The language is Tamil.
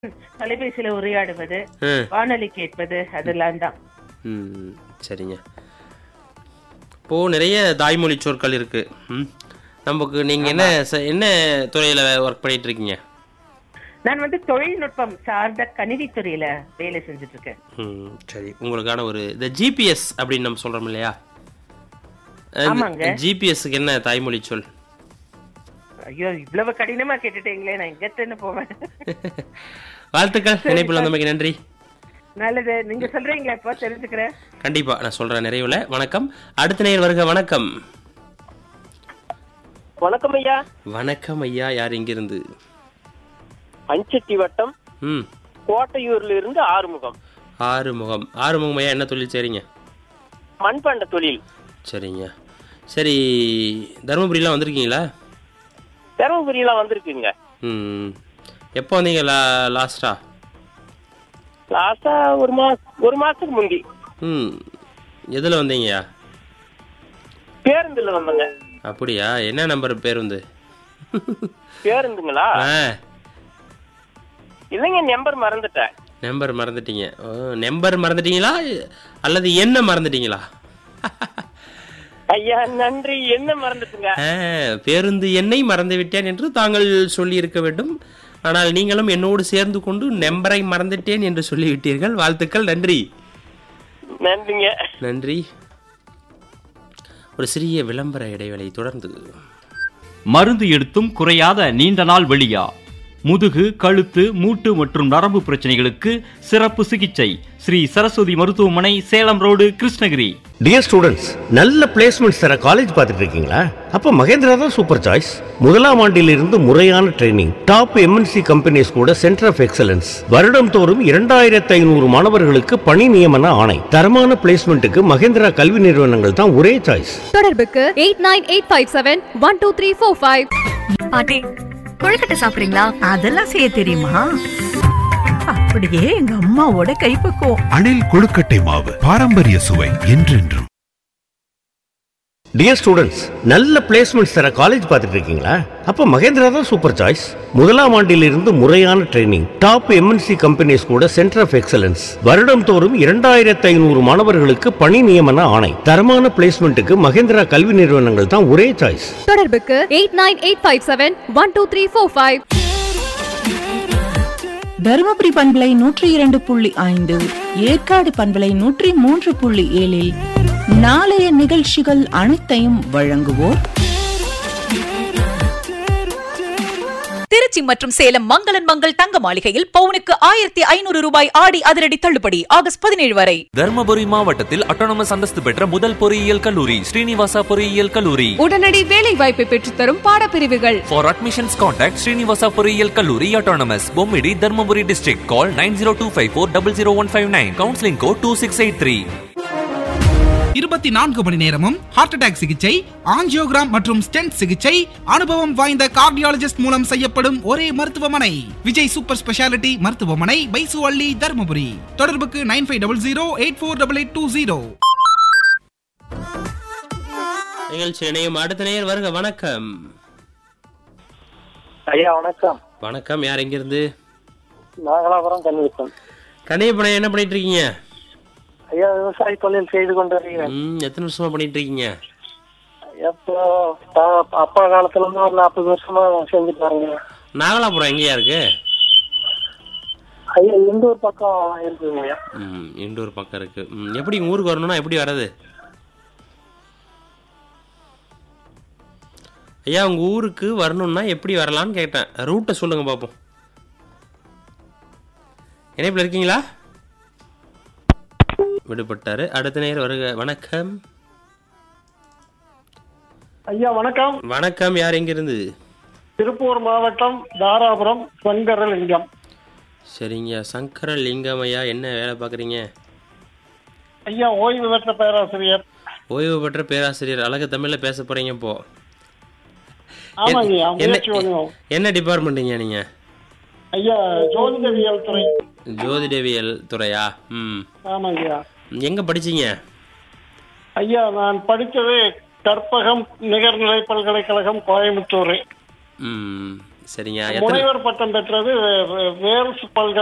தொலைபேசியில உரையாடுவது ம் வானொலி கேட்பது அதெல்லாம் தான் ம் சரிங்க இப்போது நிறைய தாய்மொழி சொற்கள் இருக்குது ம் நமக்கு நீங்கள் என்ன ச- என்ன துறையில் ஒர்க் பண்ணிட்டு இருக்கீங்க நான் வந்து தொழில்நுட்பம் சார்ந்த கணினித்துறையில வேலை செஞ்சுட்டு இருக்கேன் ம் சரி உங்களுக்கான ஒரு இந்த ஜிபிஎஸ் அப்படின்னு நம்ம சொல்கிறோம் இல்லையா ஆமாங்க. ஜிபிஎஸ்க்கு என்ன தாய்மொழி சொல் ஐயோ இவ்வளவு கடினமா கேட்டுட்டீங்களே நான் எங்கன்னு போவேன் வாழ்த்துக்கள் இணைப்பில் வந்தமைக்கு நன்றி நல்லது நீங்க சொல்றீங்களா இப்போ தெரிஞ்சுக்கிறேன் கண்டிப்பா நான் சொல்றேன் நிறைவுல வணக்கம் அடுத்த நேர் வருக வணக்கம் வணக்கம் ஐயா வணக்கம் ஐயா யார் இங்கிருந்து அஞ்சட்டி வட்டம் ம் கோட்டையூர்ல இருந்து ஆறுமுகம் ஆறுமுகம் ஆறுமுகம் ஐயா என்ன தொழில் செய்றீங்க மண்பாண்ட தொழில் சரிங்க சரி தருமபுரிலாம் வந்திருக்கீங்களா தருமபுரியெல்லாம் வந்திருக்குங்க ம் எப்போ வந்தீங்க லா லாஸ்டா லாஸ்டா ஒரு மாசம் ஒரு மாசத்துக்கு முந்தி ம் எதில் வந்தீங்கய்யா பேருந்துல வந்தங்க அப்படியா என்ன நம்பர் பேர் வந்து பேருந்துங்களா ஆ இல்லைங்க நம்பர் மறந்துட்டேன் நம்பர் மறந்துட்டீங்க ஓ நம்பர் மறந்துட்டீங்களா அல்லது என்ன மறந்துட்டீங்களா ஐயா நன்றி என்ன மறந்துட்டுங்க ஆ, பேருந்து எண்ணை மறந்து விட்டேன் என்று தாங்கள் சொல்லியிருக்க வேண்டும் ஆனால் நீங்களும் என்னோடு சேர்ந்து கொண்டு நம்பரை மறந்துட்டேன் என்று சொல்லிவிட்டீர்கள் வாழ்த்துக்கள் நன்றி நன்றிங்க நன்றி ஒரு சிறிய விளம்பர இடைவேளை தொடர்ந்து மருந்து எடுத்தும் குறையாத நீண்ட நாள் வெளியா முதுகு கழுத்து மூட்டு மற்றும் நரம்பு பிரச்சனைகளுக்கு சிறப்பு சிகிச்சை ஸ்ரீ சரஸ்வதி மருத்துவமனை Salem road Krishnagiri dear students நல்ல பிளேஸ்மெண்ட்ஸ் தர காலேஜ் பார்த்துட்டு இருக்கீங்களா அப்ப மகேந்திரா தான் சூப்பர் சாய்ஸ் முதலாம் ஆண்டிலிருந்து முறையான ட்ரைனிங் டாப் எம்என்சி கம்பெனிஸ் கூட சென்டர் ஆஃப் எக்ஸலன்ஸ் வருடம் தோறும் இரண்டாயிரத்து ஐநூறு மாணவர்களுக்கு பணி நியமன ஆணை தரமான பிளேஸ்மெண்ட்டுக்கு மகேந்திரா கல்வி நிறுவனங்கள் தான் ஒரே சாய்ஸ் தொடர்புக்கு eight nine eight five seven one two three four five பாட்டி கொழுக்கட்டை சாப்பிடுறீங்களா அதெல்லாம் செய்ய தெரியுமா அப்படியே எங்க அம்மாவோட கைப்பக்குவம் அணில் கொழுக்கட்டை மாவு பாரம்பரிய சுவை என்றென்றும் டியர் ஸ்டூடெண்ட்ஸ் நல்ல பிளேஸ்மெண்ட்ஸ் தர காலேஜ் பார்த்துட்டு இருக்கீங்களா அப்ப மகேந்திரா தான் சூப்பர் சாய்ஸ் முதலாம் ஆண்டிலிருந்து முறையான ட்ரைனிங் டாப் எம்என்சி கம்பெனிஸ் கூட சென்டர் ஆஃப் எக்ஸலன்ஸ் வருடம் தோறும் இரண்டாயிரத்து ஐநூறு மாணவர்களுக்கு பணி நியமன ஆணை தரமான பிளேஸ்மெண்ட்டுக்கு மகேந்திரா கல்வி நிறுவனங்கள் தான் ஒரே சாய்ஸ் தொடர்புக்கு eight nine eight five seven one two three four five Dharmapuri பண்பலை நூற்றி இரண்டு புள்ளி ஐந்து ஏற்காடு பண்பலை நூற்றி மூன்று புள்ளி ஏழில் நாளைய நிகழ்ச்சிகள் அனைத்தையும் வழங்குவோர் திருச்சி மற்றும் சேலம் மங்களன் மங்கள் தங்க மாளிகையில் பவுனுக்கு ஆயிரத்தி ஐநூறு ரூபாய் ஆடி அதிரடி தள்ளுபடி ஆகஸ்ட் பதினேழு வரை தர்மபுரி மாவட்டத்தில் அட்டானமஸ் அந்தஸ்து பெற்ற முதல் பொறியியல் கல்லூரி ஸ்ரீனிவாசா பொறியியல் கல்லூரி உடனடி வேலை வாய்ப்பை பெற்றுத்தரும் பாடப்பிரிவுகள் For admissions contact Srinivasa பொறியியல் கல்லூரி autonomous Bommidi Dharmapuri district call 9025400159 counseling code 2683 இருபத்தி நான்கு மணி நேரமும் ஹார்ட் அட்டாக் சிகிச்சை ஆஞ்சியோகிராம் மற்றும் ஸ்டென்ட் சிகிச்சை அனுபவம் வாய்ந்த கார்டியாலஜிஸ்ட் மூலம் செய்யப்படும் ஒரே மருத்துவமனை விஜய் சூப்பர் ஸ்பெஷாலிட்டி மருத்துவமனை பைசுவள்ளி தருமபுரி தொடர்புக்கு nine five double zero eight four double eight two zero நிகழ்ச்சி இணையும் அடுத்த நேர் வருக வணக்கம் ஐயா வணக்கம் வணக்கம் யார் எங்கிருந்து நாகலாபுரம் கன்வீசன் கணியப்படம் என்ன பண்ணிட்டு இருக்கீங்க ஐயா விவசாய தொழில் செய்து கொண்டு வருகிறேன் ம் எத்தனை வருஷமா பண்ணிட்டு இருக்கீங்க எப்போ பா- அப்பா காலத்துல இருந்து ஒரு நாற்பது வருஷமா செஞ்சுட்டு வரேங்க நாகலாபுரம் எங்கேயா இருக்கு ஐயா எந்த ஒரு பக்கம் இருக்குங்க ஐயா ம் இண்டூர் பக்கம் இருக்கு ம் எப்படி உங்க ஊருக்கு வரணும்னா எப்படி வர்றது ஐயா உங்க ஊருக்கு வரணும்னா எப்படி வரலாம்னு கேட்டேன் ரூட்டை சொல்லுங்க பார்ப்போம் இணைப்பில் இருக்கீங்களா விடுபட்டாரு அடுத்த நேரம் வருக வணக்கம் ஐயா வணக்கம் வணக்கம் யார் எங்கிருந்து திருப்பூர் மாவட்டம் தாராபுரம் சங்கரலிங்கம் சரிங்க சங்கர லிங்கம் ஐயா என்ன வேலை பார்க்குறீங்க ஐயா ஓய்வு பெற்ற பேராசிரியர் ஓய்வு பெற்ற பேராசிரியர் அழகு தமிழில் பேச போறீங்க இப்போ ஆமாங்க ஐயா என்ன முயற்சி பண்ணுவோம் என்ன டிபார்ட்மெண்ட்டுங்க நீங்கள் ஐயா ஜோதிடவியல் துறை ஜோதிடவியல் துறையா ம் ஆமாங்க ஐயா எங்கே படிச்சீங்க ஐயா நான் படித்தது கற்பகம் நிகர்நிலை பல்கலைக்கழகம் கோயம்புத்தூர் ம் சரிங்க எத்தனை முனைவர் பட்டம் பெற்றது வே- வே- வேல்ஸ் பல்கலை